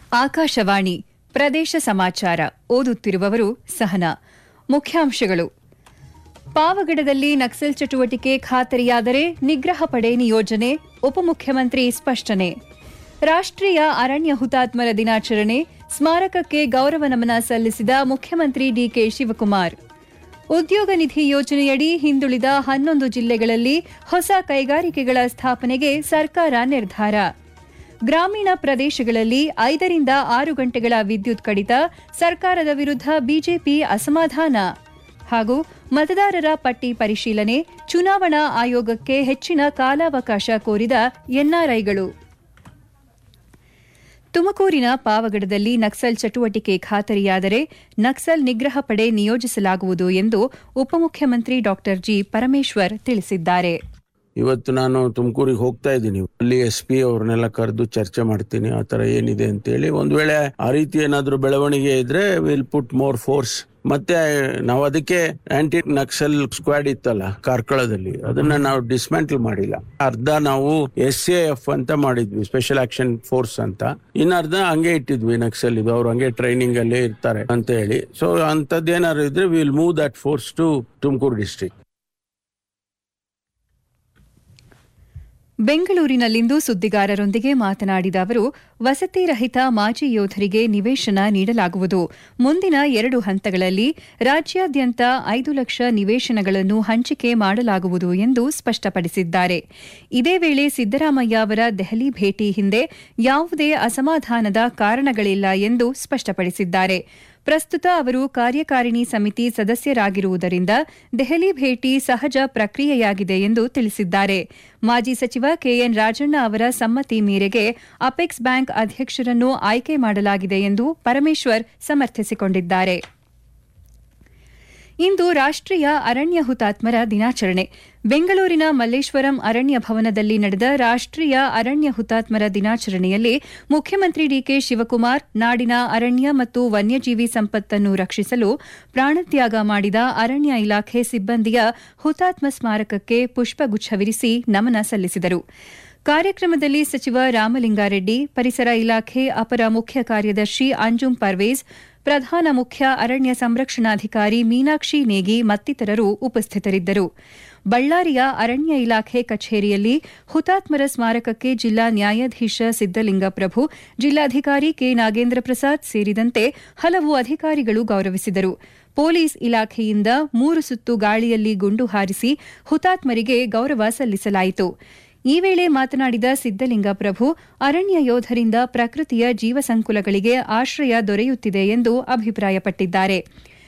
ಆಕಾಶವಾಣಿ ಪ್ರದೇಶ ಸಮಾಚಾರ ಓದುತ್ತಿರುವವರು ಸಹನಾ ಮುಖ್ಯಾಂಶಗಳು ಪಾವಗಡದಲ್ಲಿ ನಕ್ಸಲ್ ಚಟುವಟಿಕೆ ಖಾತರಿಯಾದರೆ ನಿಗ್ರಹ ಪಡೆ ನಿಯೋಜನೆ ಉಪಮುಖ್ಯಮಂತ್ರಿ ಸ್ಪಷ್ಟನೆ ರಾಷ್ಟ್ರೀಯ ಅರಣ್ಯ ಹುತಾತ್ಮರ ದಿನಾಚರಣೆ ಸ್ಮಾರಕಕ್ಕೆ ಗೌರವ ನಮನ ಸಲ್ಲಿಸಿದ ಮುಖ್ಯಮಂತ್ರಿ ಡಿಕೆ ಶಿವಕುಮಾರ್ ಉದ್ಯೋಗ ನಿಧಿ ಯೋಜನೆಯಡಿ ಹಿಂದುಳಿದ ಹನ್ನೊಂದು ಜಿಲ್ಲೆಗಳಲ್ಲಿ ಹೊಸ ಕೈಗಾರಿಕೆಗಳ ಸ್ಥಾಪನೆಗೆ ಸರ್ಕಾರ ನಿರ್ಧಾರ ಗ್ರಾಮೀಣ ಪ್ರದೇಶಗಳಲ್ಲಿ ಐದರಿಂದ ಆರು ಗಂಟೆಗಳ ವಿದ್ಯುತ್ ಕಡಿತ ಸರ್ಕಾರದ ವಿರುದ್ಧ ಬಿಜೆಪಿ ಅಸಮಾಧಾನ ಹಾಗೂ ಮತದಾರರ ಪಟ್ಟಿ ಪರಿಶೀಲನೆ ಚುನಾವಣಾ ಆಯೋಗಕ್ಕೆ ಹೆಚ್ಚಿನ ಕಾಲಾವಕಾಶ ಕೋರಿದ ಎನ್ಆರ್ಐಗಳು ತುಮಕೂರಿನ ಪಾವಗಡದಲ್ಲಿ ನಕ್ಸಲ್ ಚಟುವಟಿಕೆ ಖಾತರಿಯಾದರೆ ನಕ್ಸಲ್ ನಿಗ್ರಹ ಪಡೆ ನಿಯೋಜಿಸಲಾಗುವುದು ಎಂದು ಉಪಮುಖ್ಯಮಂತ್ರಿ ಡಾ ಜಿ ಪರಮೇಶ್ವರ್ ತಿಳಿಸಿದ್ದಾರೆ ಇವತ್ತು ನಾನು ತುಮಕೂರಿಗೆ ಹೋಗ್ತಾ ಇದ್ದೀನಿ ಅಲ್ಲಿ ಎಸ್ ಪಿ ಅವ್ರನ್ನೆಲ್ಲ ಕರೆದು ಚರ್ಚೆ ಮಾಡ್ತೀನಿ ಆ ತರ ಏನಿದೆ ಅಂತೇಳಿ ಒಂದ್ ವೇಳೆ ಆ ರೀತಿ ಏನಾದ್ರೂ ಬೆಳವಣಿಗೆ ಇದ್ರೆ ವಿಲ್ ಪುಟ್ ಮೋರ್ ಫೋರ್ಸ್ ಮತ್ತೆ ನಾವು ಅದಕ್ಕೆ ಆಂಟಿ ನಕ್ಸಲ್ ಸ್ಕ್ವಾಡ್ ಇತ್ತಲ್ಲ ಕಾರ್ಕಳದಲ್ಲಿ ಅದನ್ನ ನಾವು ಡಿಸ್ಮ್ಯಾಂಟಲ್ ಮಾಡಿಲ್ಲ ಅರ್ಧ ನಾವು ಎಸ್ ಎ ಎಫ್ ಅಂತ ಮಾಡಿದ್ವಿ ಸ್ಪೆಷಲ್ ಆಕ್ಷನ್ ಫೋರ್ಸ್ ಅಂತ ಇನ್ನ ಅರ್ಧ ಹಂಗೆ ಇಟ್ಟಿದ್ವಿ ನಕ್ಸಲ್ ಇದು ಅವ್ರು ಹಂಗೆ ಟ್ರೈನಿಂಗ್ ಅಲ್ಲೇ ಇರ್ತಾರೆ ಅಂತ ಹೇಳಿ ಸೊ ಅಂತದ್ದೇನಾದ್ರು ಇದ್ರೆ will move that force to Tumakuru district ಬೆಂಗಳೂರಿನಲ್ಲಿಂದು ಸುದ್ದಿಗಾರರೊಂದಿಗೆ ಮಾತನಾಡಿದ ಅವರು ವಸತಿ ರಹಿತ ಮಾಜಿ ಯೋಧರಿಗೆ ನಿವೇಶನ ನೀಡಲಾಗುವುದು ಮುಂದಿನ ಎರಡು ಹಂತಗಳಲ್ಲಿ ರಾಜ್ಯಾದ್ಯಂತ ಐದು ಲಕ್ಷ ನಿವೇಶನಗಳನ್ನು ಹಂಚಿಕೆ ಮಾಡಲಾಗುವುದು ಎಂದು ಸ್ಪಷ್ಟಪಡಿಸಿದ್ದಾರೆ ಇದೇ ವೇಳೆ ಸಿದ್ದರಾಮಯ್ಯ ಅವರ ದೆಹಲಿ ಭೇಟಿ ಹಿಂದೆ ಯಾವುದೇ ಅಸಮಾಧಾನದ ಕಾರಣಗಳಿಲ್ಲ ಎಂದು ಸ್ಪಷ್ಟಪಡಿಸಿದ್ದಾರೆ ಪ್ರಸ್ತುತ ಅವರು ಕಾರ್ಯಕಾರಿಣಿ ಸಮಿತಿ ಸದಸ್ಯರಾಗಿರುವುದರಿಂದ ದೆಹಲಿ ಭೇಟಿ ಸಹಜ ಪ್ರಕ್ರಿಯೆಯಾಗಿದೆ ಎಂದು ತಿಳಿಸಿದ್ದಾರೆ ಮಾಜಿ ಸಚಿವ ಕೆಎನ್ ರಾಜಣ್ಣ ಅವರ ಸಮ್ಮತಿ ಮೇರೆಗೆ ಅಪೆಕ್ಸ್ ಬ್ಯಾಂಕ್ ಅಧ್ಯಕ್ಷರನ್ನು ಆಯ್ಕೆ ಮಾಡಲಾಗಿದೆ ಎಂದು ಪರಮೇಶ್ವರ್ ಸಮರ್ಥಿಸಿಕೊಂಡಿದ್ದಾರೆ ಇಂದು ರಾಷ್ಟ್ರೀಯ ಅರಣ್ಯ ಹುತಾತ್ಮರ ದಿನಾಚರಣೆ ಬೆಂಗಳೂರಿನ ಮಲ್ಲೇಶ್ವರಂ ಅರಣ್ಯ ಭವನದಲ್ಲಿ ನಡೆದ ರಾಷ್ಟ್ರೀಯ ಅರಣ್ಯ ಹುತಾತ್ಮರ ದಿನಾಚರಣೆಯಲ್ಲಿ ಮುಖ್ಯಮಂತ್ರಿ ಡಿಕೆ ಶಿವಕುಮಾರ್ ನಾಡಿನ ಅರಣ್ಯ ಮತ್ತು ವನ್ಯಜೀವಿ ಸಂಪತ್ತನ್ನು ರಕ್ಷಿಸಲು ಪ್ರಾಣತ್ಯಾಗ ಮಾಡಿದ ಅರಣ್ಯ ಇಲಾಖೆ ಸಿಬ್ಬಂದಿಯ ಹುತಾತ್ಮ ಸ್ಮಾರಕಕ್ಕೆ ಪುಷ್ಪಗುಚ್ಛವಿರಿಸಿ ನಮನ ಸಲ್ಲಿಸಿದರು ಕಾರ್ಯಕ್ರಮದಲ್ಲಿ ಸಚಿವ ರಾಮಲಿಂಗಾರೆಡ್ಡಿ ಪರಿಸರ ಇಲಾಖೆ ಅಪರ ಮುಖ್ಯ ಕಾರ್ಯದರ್ಶಿ ಅಂಜುಂ ಪರ್ವೇಜ್ ಪ್ರಧಾನ ಮುಖ್ಯ ಅರಣ್ಯ ಸಂರಕ್ಷಣಾಧಿಕಾರಿ ಮೀನಾಕ್ಷಿ ನೇಗಿ ಮತ್ತಿತರರು ಉಪಸ್ಥಿತರಿದ್ದರು ಬಳ್ಳಾರಿಯ ಅರಣ್ಯ ಇಲಾಖೆ ಕಚೇರಿಯಲ್ಲಿ ಹುತಾತ್ಮರ ಸ್ಮಾರಕಕ್ಕೆ ಜಿಲ್ಲಾ ನ್ಯಾಯಾಧೀಶ ಸಿದ್ದಲಿಂಗ ಪ್ರಭು ಜಿಲ್ಲಾಧಿಕಾರಿ ಕೆ ನಾಗೇಂದ್ರ ಪ್ರಸಾದ್ ಸೇರಿದಂತೆ ಹಲವು ಅಧಿಕಾರಿಗಳು ಗೌರವಿಸಿದರು ಪೊಲೀಸ್ ಇಲಾಖೆಯಿಂದ ಮೂರು ಸುತ್ತು ಗಾಳಿಯಲ್ಲಿ ಗುಂಡು ಹಾರಿಸಿ ಹುತಾತ್ಮರಿಗೆ ಗೌರವ ಸಲ್ಲಿಸಲಾಯಿತು ಈ ವೇಳೆ ಮಾತನಾಡಿದ ಸಿದ್ದಲಿಂಗ ಪ್ರಭು ಅರಣ್ಯ ಯೋಧರಿಂದ ಪ್ರಕೃತಿಯ ಜೀವಸಂಕುಲಗಳಿಗೆ ಆಶ್ರಯ ದೊರೆಯುತ್ತಿದೆ ಎಂದು ಅಭಿಪ್ರಾಯಪಟ್ಟಿದ್ದಾರೆ